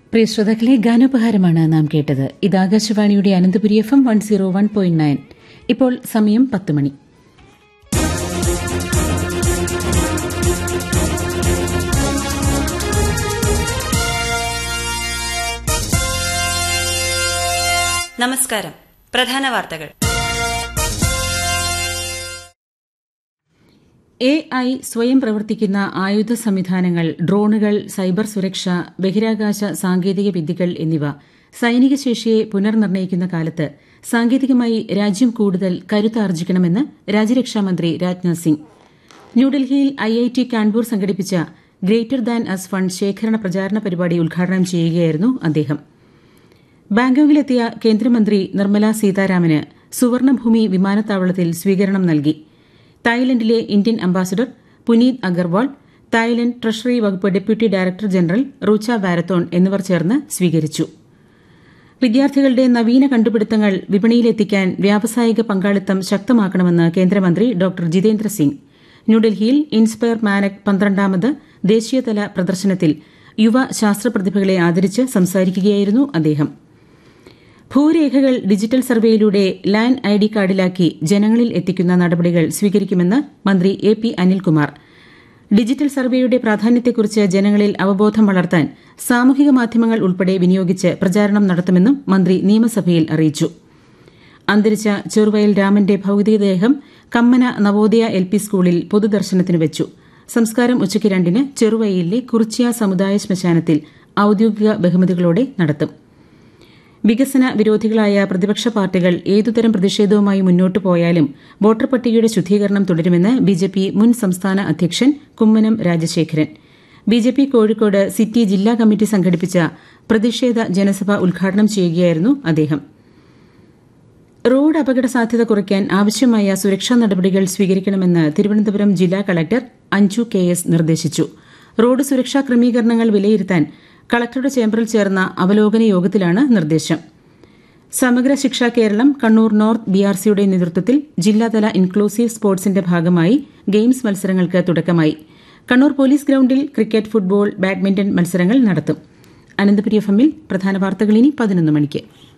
പ്രിയ ശ്രോതാക്കളെ ഗാനോപഹാരമാണ് നാം കേട്ടത് ഇത് ആകാശവാണിയുടെ Ananthapuri F M one zero one point nine ഇപ്പോൾ സമയം പത്ത് മണി നമസ്കാരം പ്രധാന വാർത്തകൾ എ ഐ സ്വയം പ്രവർത്തിക്കുന്ന ആയുധ സംവിധാനങ്ങൾ ഡ്രോണുകൾ സൈബർ സുരക്ഷ ബഹിരാകാശ സാങ്കേതിക വിദ്യകൾ എന്നിവ സൈനിക ശേഷിയെ പുനർനിർണയിക്കുന്ന കാലത്ത് സാങ്കേതികമായി രാജ്യം കൂടുതൽ കരുത്താർജിക്കണമെന്ന് രാജ്യരക്ഷാമന്ത്രി രാജ്നാഥ് സിംഗ് ന്യൂഡൽഹിയിൽ ഐ ഐ ടി കാൺപൂർ സംഘടിപ്പിച്ച ഗ്രേറ്റർ ദാൻ അസ് ഫണ്ട് ശേഖരണ പ്രചാരണ പരിപാടി ഉദ്ഘാടനം ചെയ്യുകയായിരുന്നു അദ്ദേഹം ബാങ്കോക്കിലെത്തിയ കേന്ദ്രമന്ത്രി നിർമ്മല സീതാരാമന് സുവർണഭൂമി വിമാനത്താവളത്തിൽ സ്വീകരണം നൽകി തായ്ലൻഡിലെ Indian ambassador Puneet Agarwal Thailand treasury വകുപ്പ് deputy director general Rucha Varathon എന്നിവർ ചേർന്ന് സ്വീകരിച്ചു വിദ്യാർത്ഥികളുടെ നവീന കണ്ടുപിടുത്തങ്ങൾ വിപണിയിലെത്തിക്കാൻ വ്യാവസായിക പങ്കാളിത്തം ശക്തമാക്കണമെന്ന് കേന്ദ്രമന്ത്രി ഡോക്ടർ ജിതേന്ദ്ര സിംഗ് ന്യൂഡൽഹിയിൽ ഇൻസ്പയർ മാനക് പന്ത്രണ്ടാമത് ദേശീയതല പ്രദർശനത്തിൽ യുവ ശാസ്ത്രപ്രതിഭകളെ ആദരിച്ച് സംസാരിക്കുകയായിരുന്നു അദ്ദേഹം ഭൂരേഖകൾ ഡിജിറ്റൽ സർവേയിലൂടെ ലാൻഡ് ഐ ഡി കാർഡിലാക്കി ജനങ്ങളിൽ എത്തിക്കുന്ന നടപടികൾ സ്വീകരിക്കുമെന്ന് മന്ത്രി എ പി അനിൽകുമാർ ഡിജിറ്റൽ സർവേയുടെ പ്രാധാന്യത്തെക്കുറിച്ച് ജനങ്ങളിൽ അവബോധം വളർത്താൻ സാമൂഹിക മാധ്യമങ്ങൾ ഉൾപ്പെടെ വിനിയോഗിച്ച് പ്രചാരണം നടത്തുമെന്നും മന്ത്രി നിയമസഭയിൽ അറിയിച്ചു അന്തരിച്ച ചെറുവയൽ രാമന്റെ ഭൌതികദേഹം കമ്മന നവോദയ എൽ പി സ്കൂളിൽ പൊതുദർശനത്തിന് വെച്ചു സംസ്കാരം ഉച്ചയ്ക്ക് രണ്ടിന് ചെറുവയലിലെ കുറിച്യ സമുദായ ശ്മശാനത്തിൽ ഔദ്യോഗിക ബഹുമതികളോടെ നടത്തും വികസന വിരോധികളായ പ്രതിപക്ഷ പാർട്ടികൾ ഏതുതരം പ്രതിഷേധവുമായി മുന്നോട്ടു പോയാലും വോട്ടർ പട്ടികയുടെ ശുദ്ധീകരണം തുടരുമെന്ന് ബിജെപി മുൻ സംസ്ഥാന അധ്യക്ഷൻ കുമ്മനം രാജശേഖരൻ ബിജെപി കോഴിക്കോട് സിറ്റി ജില്ലാ കമ്മിറ്റി സംഘടിപ്പിച്ച പ്രതിഷേധ ജനസഭ ഉദ്ഘാടനം ചെയ്യുകയായിരുന്നു അദ്ദേഹം റോഡ് അപകട സാധ്യത കുറയ്ക്കാൻ ആവശ്യമായ സുരക്ഷാ നടപടികൾ സ്വീകരിക്കണമെന്ന് തിരുവനന്തപുരം ജില്ലാ കളക്ടർ അഞ്ജു കെ എസ് നിർദ്ദേശിച്ചു റോഡ് സുരക്ഷാ ക്രമീകരണങ്ങൾ വിലയിരുത്താൻ കളക്ടറുടെ ചേംബറിൽ ചേർന്ന അവലോകന യോഗത്തിലാണ് നിർദ്ദേശം സമഗ്ര ശിക്ഷ കേരളം കണ്ണൂർ നോർത്ത് ബിആർസിയുടെ നേതൃത്വത്തിൽ ജില്ലാതല ഇൻക്ലൂസീവ് സ്പോർട്സിന്റെ ഭാഗമായി ഗെയിംസ് മത്സരങ്ങൾക്ക് തുടക്കമായി കണ്ണൂർ പോലീസ് ഗ്രൌണ്ടിൽ ക്രിക്കറ്റ് ഫുട്ബോൾ ബാഡ്മിന്റൺ മത്സരങ്ങൾ നടത്തും അനന്തപുരി എഫ് എമ്മിൽ പ്രധാന വാർത്തകൾ ഇനി പതിനൊന്ന് മണിക്ക്